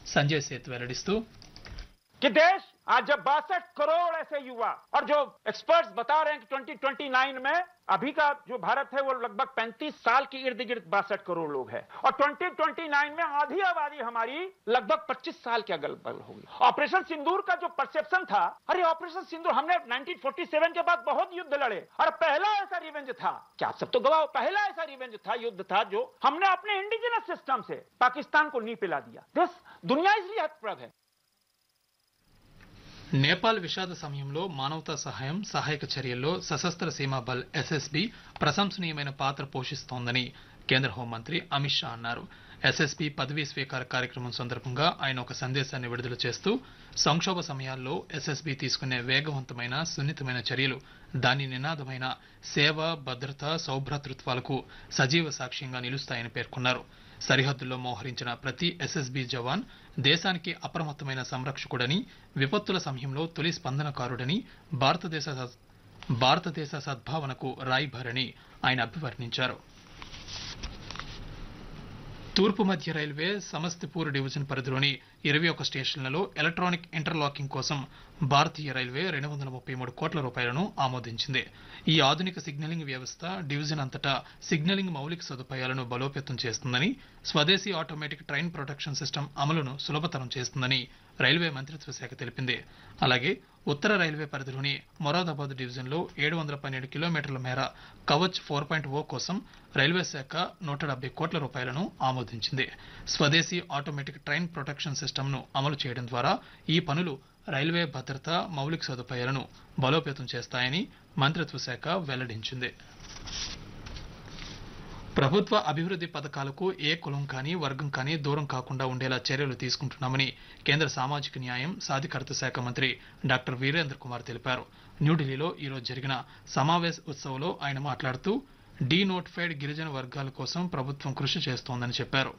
Sanjay Seth వెల్లడిస్తూ कि देश आज जब बासठ करोड़ ऐसे युवा और जो एक्सपर्ट्स बता रहे हैं कि 2029 में अभी का जो भारत है वो लगभग 35 साल के इर्द गिर्द बासठ करोड़ लोग हैं और 2029 में आधी आबादी हमारी लगभग 25 साल के अगल बगल होगी ऑपरेशन सिंदूर का जो परसेप्शन था अरे ऑपरेशन सिंदूर हमने 1947 के बाद बहुत युद्ध लड़े और पहला ऐसा रिवेंज था क्या आप सब तो गवाह हो, पहला ऐसा रिवेंज था युद्ध था जो हमने अपने इंडिजिनस सिस्टम से पाकिस्तान को नी पिला दिया दिस दुनिया इसलिए हतप्रभ है నేపాల్ విషాద సమయంలో మానవతా సహాయం సహాయక చర్యల్లో సశస్త్ర సీమా బల్ ఎస్ఎస్బి ప్రశంసనీయమైన పాత్ర పోషిస్తోందని కేంద్ర హోంమంత్రి అమిత్ షా అన్నారు ఎస్ఎస్బి పదవీ స్వీకార కార్యక్రమం సందర్భంగా ఆయన ఒక సందేశాన్ని విడుదల చేస్తూ సంక్షోభ సమయాల్లో ఎస్ఎస్బి తీసుకునే వేగవంతమైన సున్నితమైన చర్యలు దాని నినాదమైన సేవ భద్రత సౌభ్రాతృత్వాలకు సజీవ సాక్ష్యంగా నిలుస్తాయని పేర్కొన్నారు సరిహద్దుల్లో మోహరించిన ప్రతి ఎస్ఎస్బి జవాన్ దేశానికి అప్రమత్తమైన సంరక్షకుడని విపత్తుల సమయంలో తొలి స్పందనకారుడని భారతదేశ సద్- భారతదేశ సద్భావనకు రాయిభారని ఆయన అభివర్ణించారు తూర్పు మధ్య రైల్వే సమస్తిపూర్ డివిజన్ పరిధిలోని ఇరవై ఒక స్టేషన్లలో ఎలక్ట్రానిక్ ఇంటర్లాకింగ్ కోసం భారతీయ రైల్వే రెండు వందల ముప్పై మూడు కోట్ల రూపాయలను ఆమోదించింది ఈ ఆధునిక సిగ్నలింగ్ వ్యవస్థ డివిజన్ అంతటా సిగ్నలింగ్ మౌలిక సదుపాయాలను బలోపేతం చేస్తుందని స్వదేశీ ఆటోమేటిక్ ట్రైన్ ప్రొటెక్షన్ సిస్టమ్ అమలును సులభతరం చేస్తుందని రైల్వే మంత్రిత్వ శాఖ తెలిపింది అలాగే ఉత్తర రైల్వే పరిధిలోని మొరాదాబాద్ డివిజన్లో ఏడు వందల పన్నెండు కిలోమీటర్ల మేర కవచ్ ఫోర్ పాయింట్ ఓ కోసం రైల్వే శాఖ నూట డెబ్బై కోట్ల రూపాయలను ఆమోదించింది స్వదేశీ ఆటోమేటిక్ ట్రైన్ ప్రొటెక్షన్ సిస్టమ్ను అమలు చేయడం ద్వారా ఈ పనులు రైల్వే భద్రత మౌలిక సదుపాయాలను బలోపేతం చేస్తాయని మంత్రిత్వ శాఖ వెల్లడించింది ప్రభుత్వ అభివృద్ధి పథకాలకు ఏ కులం కానీ వర్గం కానీ దూరం కాకుండా ఉండేలా చర్యలు తీసుకుంటున్నామని కేంద్ర సామాజిక న్యాయం సాధికారత శాఖ మంత్రి డాక్టర్ వీరేంద్ర కుమార్ తెలిపారు న్యూఢిల్లీలో ఈరోజు జరిగిన సమావేశ ఉత్సవంలో ఆయన మాట్లాడుతూ డీ నోటిఫైడ్ గిరిజన వర్గాల కోసం ప్రభుత్వం కృషి చేస్తోందని చెప్పారు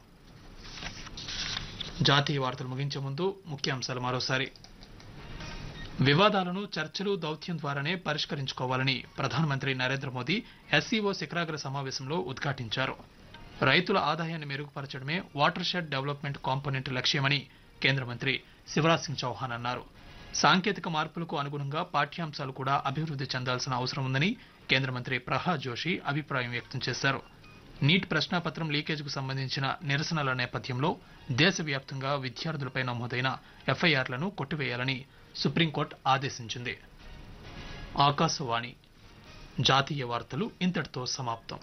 జాతీయ వార్తలు ముగించే ముందు ముఖ్యాంశాలు మరోసారి వివాదాలను చర్చలు దౌత్యం ద్వారానే పరిష్కరించుకోవాలని ప్రధానమంత్రి నరేంద్ర మోదీ ఎస్సీఓ శిఖరాగ్ర సమావేశంలో ఉద్ఘాటించారు రైతుల ఆదాయాన్ని మెరుగుపరచడమే వాటర్ షెడ్ డెవలప్మెంట్ కాంపోనెంట్ లక్ష్యమని కేంద్ర మంత్రి శివరాజ్ సింగ్ చౌహాన్ అన్నారు సాంకేతిక మార్పులకు అనుగుణంగా పాఠ్యాంశాలు కూడా అభివృద్ధి చెందాల్సిన అవసరం ఉందని కేంద్ర మంత్రి ప్రహ్లాద్ జోషి అభిప్రాయం వ్యక్తం చేశారు నీట్ ప్రశ్నాపత్రం లీకేజ్కు సంబంధించిన నిరసనల నేపథ్యంలో దేశవ్యాప్తంగా విద్యార్థులపై నమోదైన ఎఫ్ఐఆర్లను కొట్టివేయాలని సుప్రీంకోర్టు ఆదేశించింది ఆకాశవాణి జాతీయ వార్తలు ఇంతటితో సమాప్తం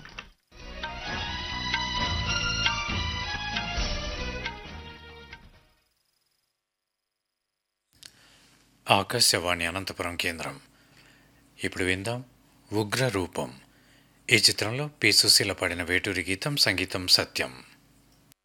ఆకాశవాణి అనంతపురం కేంద్రం ఇప్పుడు విందాం ఉగ్ర రూపం ఈ చిత్రంలో పి సుశీల పాడిన వేటూరి గీతం సంగీతం సత్యం